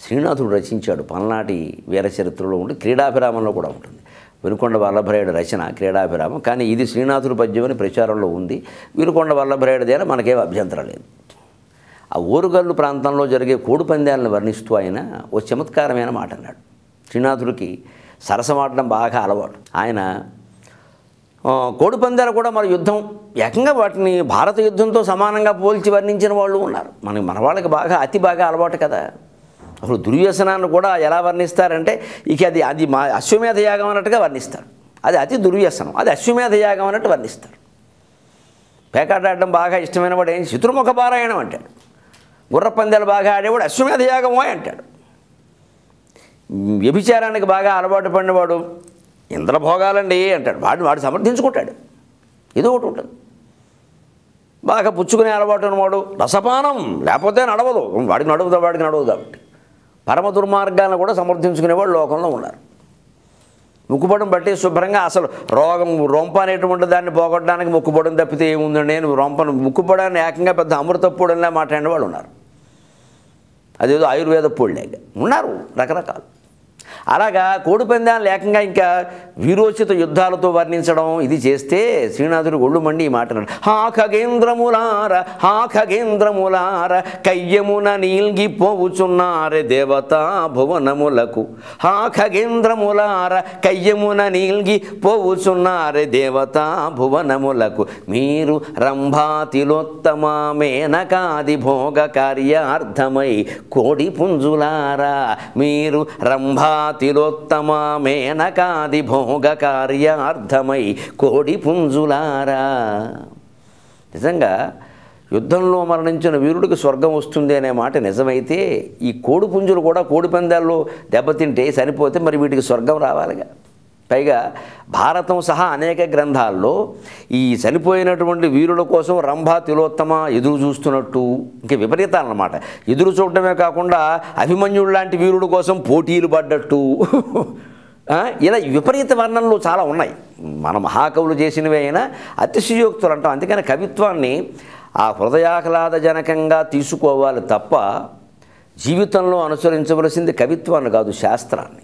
శ్రీనాథుడు రచించాడు పల్నాటి వీర చరిత్రలో ఉండి క్రీడాభిరామంలో కూడా ఉంటుంది వినుకొండ వల్లభరాయుడు రచన క్రీడాభిరామం కానీ ఇది శ్రీనాథుడి పద్యం అని ప్రచారంలో ఉంది వినుకొండ వల్లభరాయుడిదేనా మనకేం అభ్యంతరం లేదు ఆ ఓరుగల్లు ప్రాంతంలో జరిగే కోడి పందాలను వర్ణిస్తూ ఆయన ఓ చమత్కారమైన మాట అన్నాడు శ్రీనాథుడికి సరసమాడడం బాగా అలవాటు ఆయన ఆ, కోడి పందాలు కూడా మన యుద్ధం ఏకంగా వాటిని భారత యుద్ధంతో సమానంగా పోల్చి వర్ణించిన వాళ్ళు ఉన్నారు మనకి మన వాళ్ళకి బాగా అతి బాగా అలవాటు కదా అసలు దుర్వ్యసనాన్ని కూడా ఎలా వర్ణిస్తారంటే ఇక అది అది మా అశ్వమేధ యాగం అన్నట్టుగా వర్ణిస్తారు అది అతి దుర్వ్యసనం అది అశ్వమేధ యాగం అన్నట్టు వర్ణిస్తారు పేకాట ఆడడం బాగా ఇష్టమైన వాడు ఏం శత్రుముఖ పారాయణం అంటాడు గుర్ర పందాలు బాగా ఆడేవాడు అశ్వమేధ యాగమో అంటాడు వ్యభిచారానికి బాగా అలవాటు పడినవాడు ఇంద్రభోగాలండి అంటాడు వాడు వాడు సమర్థించుకుంటాడు ఏదో ఒకటి ఉంటుంది బాగా పుచ్చుకునే అలవాటు ఉన్నవాడు రసపానం లేకపోతే నడవదు వాడికి నడవదు వాడికి నడవదు కాబట్టి పరమ దుర్మార్గాలను కూడా సమర్థించుకునేవాడు లోకంలో ఉన్నారు ముక్కుపడం బట్టి శుభ్రంగా అసలు రోగం రొంప అనేటువంటి దాన్ని పోగొట్టడానికి ముక్కుపడం తప్పితే ఏముందండి నేను రొంపను ముక్కుపడాన్ని ఏకంగా పెద్ద అమృతప్పుడంలా మాట్లాడిన వాళ్ళు ఉన్నారు అదేదో ఆయుర్వేద పొడిలాగా ఉన్నారు రకరకాలు అలాగా కోడి పందాలను ఏకంగా ఇంకా వీరోచిత యుద్ధాలతో వర్ణించడం ఇది చేస్తే శ్రీనాథుడు ఒళ్ళు మండి ఈ మాట అన్నాడు హా ఖగేంద్రములార హా ఖగేంద్రములార కయ్యమున నీల్గిపోవుచున్నారే దేవతా భువనములకు హా ఖగేంద్రములార కయ్యమున నీల్గి పోవుచున్నారే దేవతా భువనములకు మీరు రంభాతిలోత్తమ మేనకాది భోగ కార్యార్థమై కోడి పుంజులారా మీరు రంభాతిలోత్తమ మేనకాది భోగ కార్యార్థమై కోడి పుంజులారా నిజంగా యుద్ధంలో మరణించిన వీరుడికి స్వర్గం వస్తుంది అనే మాట నిజమైతే ఈ కోడి పుంజులు కూడా కోడి పందాల్లో దెబ్బతింటే చనిపోతే మరి వీటికి స్వర్గం రావాలిగా పైగా భారతం సహా అనేక గ్రంథాల్లో ఈ చనిపోయినటువంటి వీరుల కోసం రంభా తిలోత్తమ ఎదురు చూస్తున్నట్టు ఇంక విపరీతాలన్నమాట ఎదురు చూడటమే కాకుండా అభిమన్యుడు లాంటి వీరుడు కోసం పోటీలు పడ్డట్టు ఆ, ఇలా విపరీత వర్ణనలు చాలా ఉన్నాయి మన మహాకవులు చేసినవి అయినా అతిశయోక్తులు అంటాం అందుకని కవిత్వాన్ని ఆ హృదయాహ్లాదజనకంగా తీసుకోవాలి తప్ప జీవితంలో అనుసరించవలసింది కవిత్వాన్ని కాదు శాస్త్రాన్ని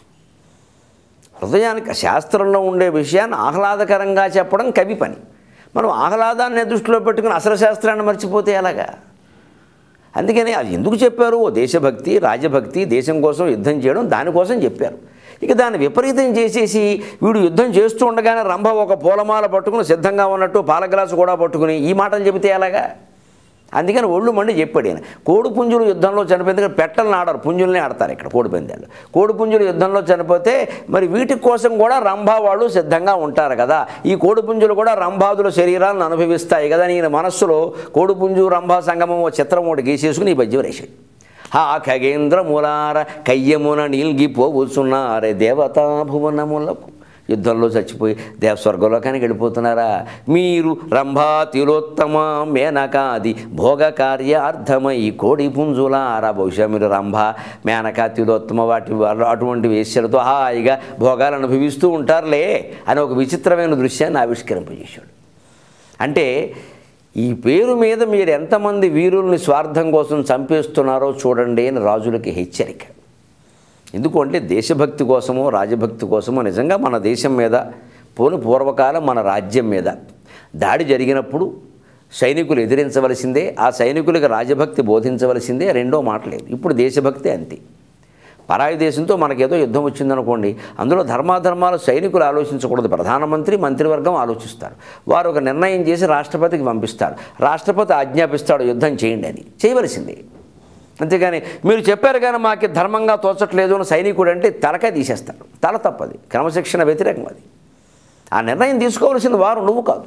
హృదయానికి శాస్త్రంలో ఉండే విషయాన్ని ఆహ్లాదకరంగా చెప్పడం కవి పని మనం ఆహ్లాదాన్ని దృష్టిలో పెట్టుకుని అసలు శాస్త్రాన్ని మర్చిపోతే ఎలాగా అందుకని అది ఎందుకు చెప్పారు ఓ దేశభక్తి రాజభక్తి దేశం కోసం యుద్ధం చేయడం దానికోసం చెప్పారు ఇక దాన్ని విపరీతం చేసేసి వీడు యుద్ధం చేస్తూ ఉండగానే రంభ ఒక పూలమాల పట్టుకుని సిద్ధంగా ఉన్నట్టు పాల గ్లాసు కూడా పట్టుకుని ఈ మాటలు చెబితే ఎలాగా అందుకని ఒళ్ళు మండి చెప్పాడు ఈయన కోడి పుంజులు యుద్ధంలో చనిపోయింది ఇక్కడ పెట్టలను ఆడరు పుంజుల్ని ఆడతారు ఇక్కడ కోడి పందాలు కోడి పుంజులు యుద్ధంలో చనిపోతే మరి వీటి కోసం కూడా రంభా వాళ్ళు సిద్ధంగా ఉంటారు కదా ఈ కోడి పుంజులు కూడా రంభాదుల శరీరాలను అనుభవిస్తాయి కదా అని ఈయన మనస్సులో కోడి పుంజు రంభా సంగమం ఓ చిత్రం ఒకటి గీసేసుకుని ఈ పద్యం వేసాడు హా ఖగేంద్రములార కయ్యమున నీల్గిపోవచ్చున్నారే దేవతా భువనములకు యుద్ధంలో చచ్చిపోయి దేవ స్వర్గలోకానికి వెళ్ళిపోతున్నారా మీరు రంభా తిలోత్తమ మేనకాది భోగ కార్యార్థమై కోడి పుంజులారా బహుశా మీరు రంభ మేనకా తిలోత్తమ వాటి వాళ్ళ- అటువంటి వేశ్యలతో హాయిగా భోగాలు అనుభవిస్తూ ఉంటారులే అని ఒక విచిత్రమైన దృశ్యాన్ని ఆవిష్కరింపజేశాడు అంటే ఈ పేరు మీద మీరు ఎంతమంది వీరుల్ని స్వార్థం కోసం చంపేస్తున్నారో చూడండి అని రాజులకి హెచ్చరిక ఎందుకు అంటే దేశభక్తి కోసమో రాజభక్తి కోసమో నిజంగా మన దేశం మీద పోను పూర్వకాలం మన రాజ్యం మీద దాడి జరిగినప్పుడు సైనికులు ఎదిరించవలసిందే ఆ సైనికులకు రాజభక్తి బోధించవలసిందే రెండో మాట లేదు ఇప్పుడు దేశభక్తి అంతే పరాయి దేశంతో మనకేదో యుద్ధం వచ్చిందనుకోండి అందులో ధర్మాధర్మాలు సైనికులు ఆలోచించకూడదు ప్రధానమంత్రి మంత్రివర్గం ఆలోచిస్తారు వారు ఒక నిర్ణయం చేసి రాష్ట్రపతికి పంపిస్తారు రాష్ట్రపతి ఆజ్ఞాపిస్తాడు యుద్ధం చేయండి అని చేయవలసిందే అంతేగాని మీరు చెప్పారు కానీ మాకు ధర్మంగా తోచట్లేదు అని సైనికుడు అంటే తలకాయ తీసేస్తారు తల తప్పది క్రమశిక్షణ వ్యతిరేకం అది ఆ నిర్ణయం తీసుకోవాల్సింది వారు నువ్వు కాదు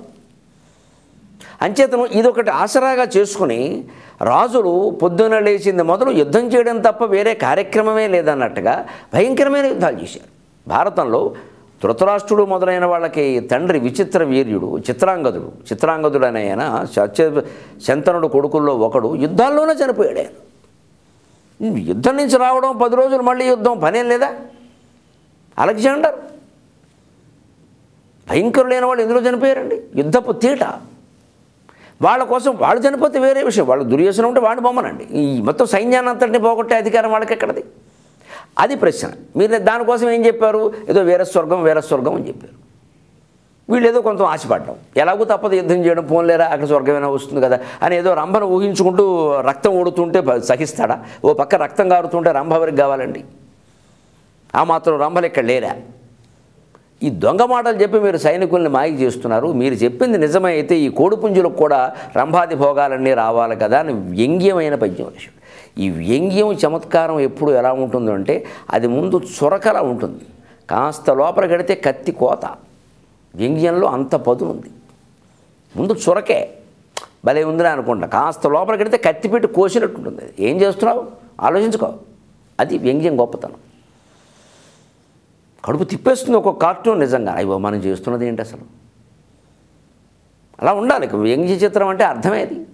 అంచేతను ఇదొకటి ఆసరాగా చేసుకుని రాజులు పొద్దున లేచింది మొదలు యుద్ధం చేయడం తప్ప వేరే కార్యక్రమమే లేదన్నట్టుగా భయంకరమైన యుద్ధాలు చేశారు భారతంలో ధృతరాష్ట్రుడు మొదలైన వాళ్ళకి తండ్రి విచిత్ర వీర్యుడు చిత్రాంగదుడు చిత్రాంగదుడు అనే ఆయన సత్య శంతనుడు కొడుకుల్లో ఒకడు యుద్ధాల్లోనే చనిపోయాడు ఆయన యుద్ధం నుంచి రావడం పది రోజులు మళ్ళీ యుద్ధం పనేం లేదా అలెగ్జాండర్ భయంకరులైన వాళ్ళు ఎందులో చనిపోయారండి యుద్ధపు తీట వాళ్ళ కోసం వాళ్ళు చనిపోతే వేరే విషయం వాళ్ళు దుర్యోసనం ఉంటే వాడిని బొమ్మనండి ఈ మొత్తం సైన్యాన్ని అంతటిని పోగొట్టే అధికారం వాళ్ళకి ఎక్కడది అది ప్రశ్న మీరు దానికోసం ఏం చెప్పారు ఏదో వేరే స్వర్గం వేరే స్వర్గం అని చెప్పారు వీళ్ళు ఏదో కొంత ఆశపడ్డాం ఎలాగో తప్పదు యుద్ధం చేయడం పోన్లేరా అక్కడ స్వర్గమైనా వస్తుంది కదా అని ఏదో రంభను ఊహించుకుంటూ రక్తం ఓడుతుంటే ప- సహిస్తాడా ఓ పక్క రక్తం కారుతుంటే రంభ ఎవరికి కావాలండి ఆ మాత్రం రంభలు ఇక్కడ లేరా ఈ దొంగ మాటలు చెప్పి మీరు సైనికుల్ని మాయ చేస్తున్నారు మీరు చెప్పింది నిజమే అయితే ఈ కోడిపుంజులకు కూడా రంభాది భోగాలన్నీ రావాలి కదా అని వ్యంగ్యమైన పద్యం రాశాడు ఈ వ్యంగ్యం చమత్కారం ఎప్పుడు ఎలా ఉంటుందో అంటే అది ముందు చురకలా ఉంటుంది కాస్త లోపల కడితే కత్తి కోత వ్యంగ్యంలో అంత పదునుంది ముందు చురకే భలే ఉందిరా అనుకుంటా కాస్త లోపల కడితే కత్తి పెట్టి కోసినట్టు ఉంటుంది అది. ఏం చేస్తున్నావు ఆలోచించుకో అది వ్యంగ్యం గొప్పతనం కడుపు తిప్పేస్తుంది ఒక కార్టూన్ నిజంగా అయ్యో మనం చేస్తున్నది ఏంటి అసలు అలా ఉండాలి వ్యంగ్య చిత్రం అంటే అర్థమేది